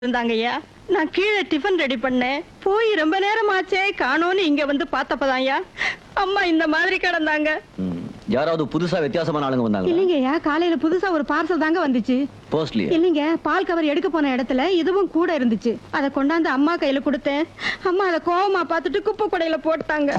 இருந்தாங்கய்யா நான் கீழே tiffin ready பண்ணேன் போய் ரொம்ப நேரம் ஆச்சே காணோன்னு இங்க வந்து பார்த்தப்பதான்யா அம்மா இந்த மாதிரி கிடந்தாங்க ம். யாராவது புதுசா வித்தியாசமான ஆளுங்க வந்தாங்க இல்லைங்கய்யா காலையில புதுசா ஒரு பார்சல் தாங்க வந்துச்சு போஸ்ட்லி இல்லைங்க பால் கவர் எடுக்க போன இடத்துல இதுவும் கூட இருந்துச்சு அதை கொண்டாந்து அம்மா கையில கொடுத்தேன் அம்மா அதை கோவமா பார்த்துட்டு குப்பை குடையில போட்டாங்க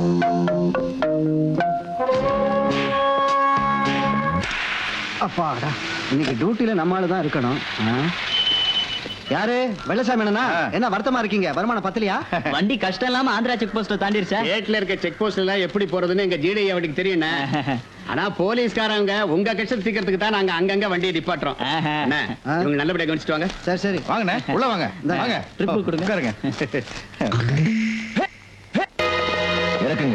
அப்பாடா இன்னைக்கு டியூட்டில நம்ம ஆளு தான் இருக்கணும் ஆ? யாரு வெள்ளசாமி அண்ணனா என்ன வருத்தமா இருக்கீங்க வருமானம் பத்தலையா வண்டி கஷ்டம் இல்லாம ஆந்திரா செக் போஸ்ட்ல தாண்டிருச்சா கேட்ல இருக்க செக் போஸ்ட் எல்லாம் எப்படி போறதுன்னு எங்க ஜிடி அவனுக்கு தெரியும் ஆனா போலீஸ்காரங்க உங்க கஷ்டம் தீக்கிறதுக்கு தான் நாங்க அங்கங்க வண்டியை நிப்பாட்டுறோம் ஆஹா. என்ன, ஆ. இவங்க நல்லபடியா கவனிச்சிட்டு வாங்க சரி சரி வாங்கண்ணே உள்ள வாங்க இந்தா. வாங்க ட்ரிப்பு கொடுங்க. உட்காருங்க இறக்குங்க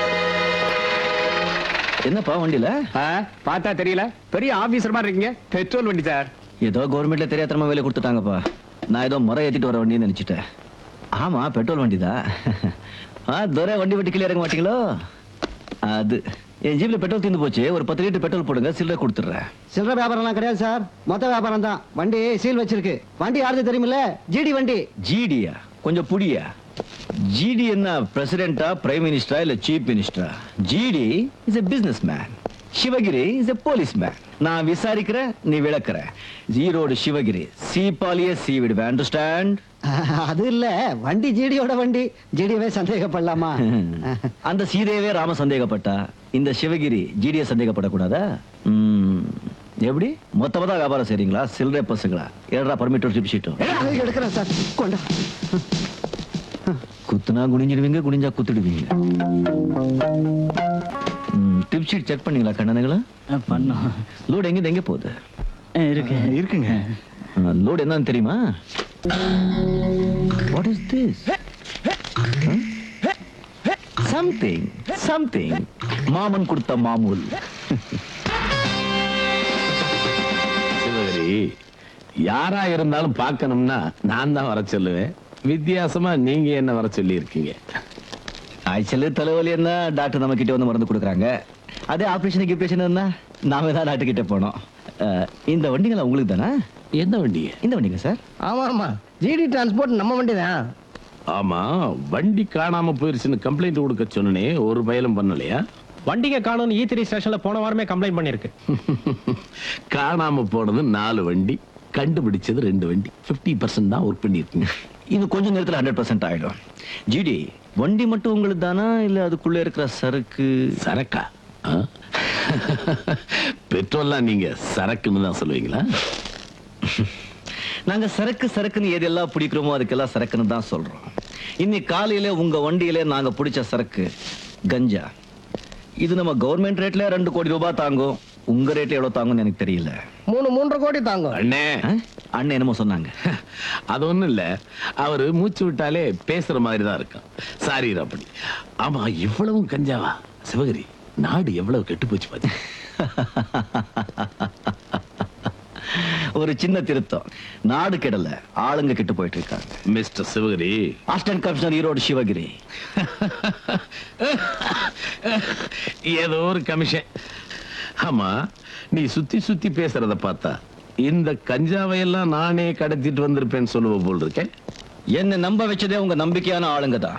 என்னப்பா வண்டியில ஆ, பார்த்தா தெரியல பெரிய ஆபீசர் மாதிரி இருக்கீங்க பெட்ரோல் வண்டி சார் ஏதோ கவர்மெண்ட்ல தெரியாதனமா வேலை கொடுத்துட்டாங்கப்பா நான் ஏதோ முறை ஏத்திட்டு வர வண்டின்னு நினைச்சிட்டேன் ஆமா பெட்ரோல் வண்டி தான் ஆ துரை வண்டி விட்டு கீழே இறங்க மாட்டீங்களோ அது என் ஜீப்ல பெட்ரோல் தீர்ந்து போச்சு ஒரு பத்து லிட்டர் பெட்ரோல் போடுங்க சில்லறை கொடுத்துட்றேன் சில்லற வியாபாரம்லாம் கிடையாது சார் மொத்த வியாபாரம் தான் வண்டி சீல் வச்சிருக்கு வண்டி யாருது தெரியுமில்ல ஜிடி வண்டி ஜிடியா கொஞ்சம் புடியா ஜிடி என்ன பிரசிடென்டா பிரைம் மினிஸ்டரா இல்ல சீஃப் மினிஸ்டரா GD is a businessman Sivagiri is a policeman நான் விசாரிக்கிறேன் நீ விளக்குற ஈரோடு சிவகிரி சீப்பாலிய சீ விடுவேன் அண்டர்ஸ்டாண்ட் அது இல்ல வண்டி ஜிடியோட வண்டி ஜிடியவே சந்தேகப்படலாமா அந்த சீதையவே ராம சந்தேகப்பட்டா இந்த சிவகிரி ஜிடிய சந்தேகப்படக்கூடாதா ம், எப்படி மொத்தமா தான் வியாபாரம் செய்றீங்களா சில்லறை பசங்களா ஏடா பர்மிட் ட்ரிப் ஷீட்டும் எடுக்கிறேன் சார் கொண்டா குத்துனா குனிஞ்சிடுவீங்க குனிஞ்சா குத்துடுவீங்க டிப் ஷீட் செக் பண்ணீங்களா கண்ணனுங்களா பண்ணோம் லோடு எங்க எங்க போகுது இருக்கு இருக்குங்க லோடு என்னன்னு தெரியுமா what is this something something மாமன் கொடுத்த மாமூல் சிவகரி யாரா இருந்தாலும் பார்க்கணும்னா நான் தான் வர சொல்லுவேன் வித்தியாசமா நீங்க என்ன வர சொல்லி இருக்கீங்க காய்ச்சல் தலைவலி என்ன டாக்டர் நம்ம கிட்ட வந்து மருந்து கொடுக்குறாங்க அதே ஆபரேஷன் கிப்ரேஷன் என்ன நாம தான் டாக்டர் கிட்ட போனோம் அஹ், இந்த வண்டிங்களா உங்களுக்கு தானே எந்த வண்டிய இந்த வண்டிங்க சார் ஆமா ஆமா ஜிடி டிரான்ஸ்போர்ட் நம்ம வண்டி தான் ஆமா வண்டி காணாம போயிருச்சுன்னு கம்ப்ளைண்ட் கொடுக்க சொன்னனே ஒரு பயலும் பண்ணலையா வண்டிங்க காணும்னு ஈ த்ரீ ஸ்டேஷன்ல போன வாரமே கம்ப்ளைண்ட் பண்ணிருக்கு காணாம போனது நாலு வண்டி கண்டுபிடிச்சது ரெண்டு வண்டி 50% பர்சன்ட் தான் ஒர்க் பண்ணிருக்கீங்க இது கொஞ்ச நேரத்துல ஹண்ட்ரட் பர்சன்ட் ஆயிடும் ஜிடி வண்டி மட்டும் உங்களுக்கு தானா இல்ல அதுக்குள்ள இருக்கிற சரக்கு சரக்கா ஆ? பெட்ரோல்லாம் நீங்க சரக்குன்னு தான் சொல்லுவீங்களா நாங்க சரக்கு சரக்குன்னு எதெல்லாம் பிடிக்கிறோமோ அதுக்கெல்லாம் சரக்குன்னு தான் சொல்றோம் இன்னைக்கு காலையில உங்க வண்டியில நாங்க பிடிச்ச சரக்கு கஞ்சா இது நம்ம கவர்மெண்ட் ரேட்ல ரெண்டு கோடி ரூபாய் தாங்கும் உங்க ரேட்ல எவ்வளவு தாங்கும்னு எனக்கு தெரியல மூணு மூன்றரை கோடி தாங்கும் அண்ணே ஆ? அண்ணன் என்னமோ சொன்னாங்க அது ஒண்ணும் இல்ல அவரு மூச்சு விட்டாலே பேசுற மாதிரி தான் இருக்கும் சாரி அப்படி ஆமா இவ்வளவும் கஞ்சாவா சிவகிரி நாடு எவ்வளவு கெட்டு போச்சு பாத்து ஒரு சின்ன திருத்தம் நாடு கெடல ஆளுங்க கெட்டு போயிட்டு இருக்காங்க mister Sivagiri assistant commissioner Erode Sivagiri ஏதோ ஒரு கமிஷன் ஆமா நீ சுத்தி சுத்தி பேசுறத பார்த்தா இந்த கஞ்சாவையெல்லாம் நானே கடத்திட்டு வந்திருப்பேன்னு சொல்லுவ போல் இருக்கேன் என்ன நம்ப வச்சதே உங்க நம்பிக்கையான ஆளுங்க தான்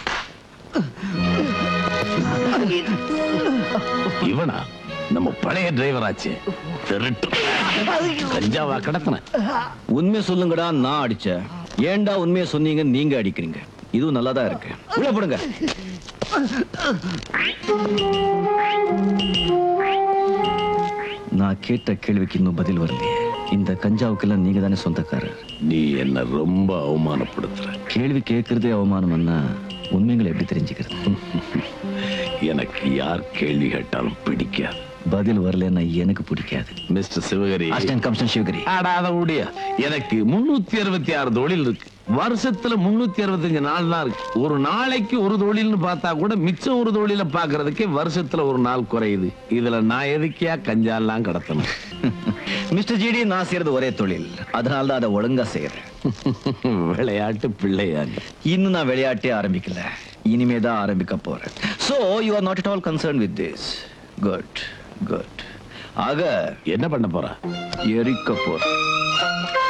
இவனா நம்ம பழைய டிரைவர் ஆச்சு திருட்டு கஞ்சாவா கடத்தின உண்மை சொல்லுங்கடா நான் அடிச்சேன் ஏன்டா உண்மையை சொன்னீங்க நீங்க அடிக்கிறீங்க இதுவும் நல்லா தான் இருக்கு உள்ள போடுங்க நான் கேட்ட கேள்விக்கு இன்னும் பதில் வரலையே இந்த கஞ்சாவுக்கெல்லாம் நீங்க தானே சொந்தக்காரர் நீ என்ன ரொம்ப அவமானப்படுத்துற கேள்வி கேட்கறதே அவமானம்னா உண்மைகளை எப்படி தெரிஞ்சுக்கிறது எனக்கு யார் கேள்வி கேட்டாலும் பிடிக்காது பதில் வரலன்னா எனக்கு பிடிக்காது mister Sivagiri assistant commissioner Sivagiri ஆடாத முடிய எனக்கு முன்னூத்தி அறுபத்தி ஆறு தொழில் இருக்கு வருஷத்துல முன்னூத்தி அறுபத்தஞ்சு நாள் தான் இருக்கு ஒரு நாளைக்கு ஒரு தொழில்னு பார்த்தா கூட மிச்சம் ஒரு தொழில பாக்குறதுக்கே வருஷத்துல ஒரு நாள் குறையுது இதுல நான் எதுக்கியா கஞ்சாலாம் கடத்தணும் மிஸ்டர் ஜிடி நான் செய்யறது ஒரே தொழில் அதனால தான் அதை ஒழுங்கா செய்யறேன் விளையாட்டு பிள்ளையாங்க இன்னும் நான் விளையாட்டே ஆரம்பிக்கல இனிமே தான் ஆரம்பிக்க போறேன் so you are not at all concern with this good good ஆக என்ன பண்ண போறா எரிக்க போறேன்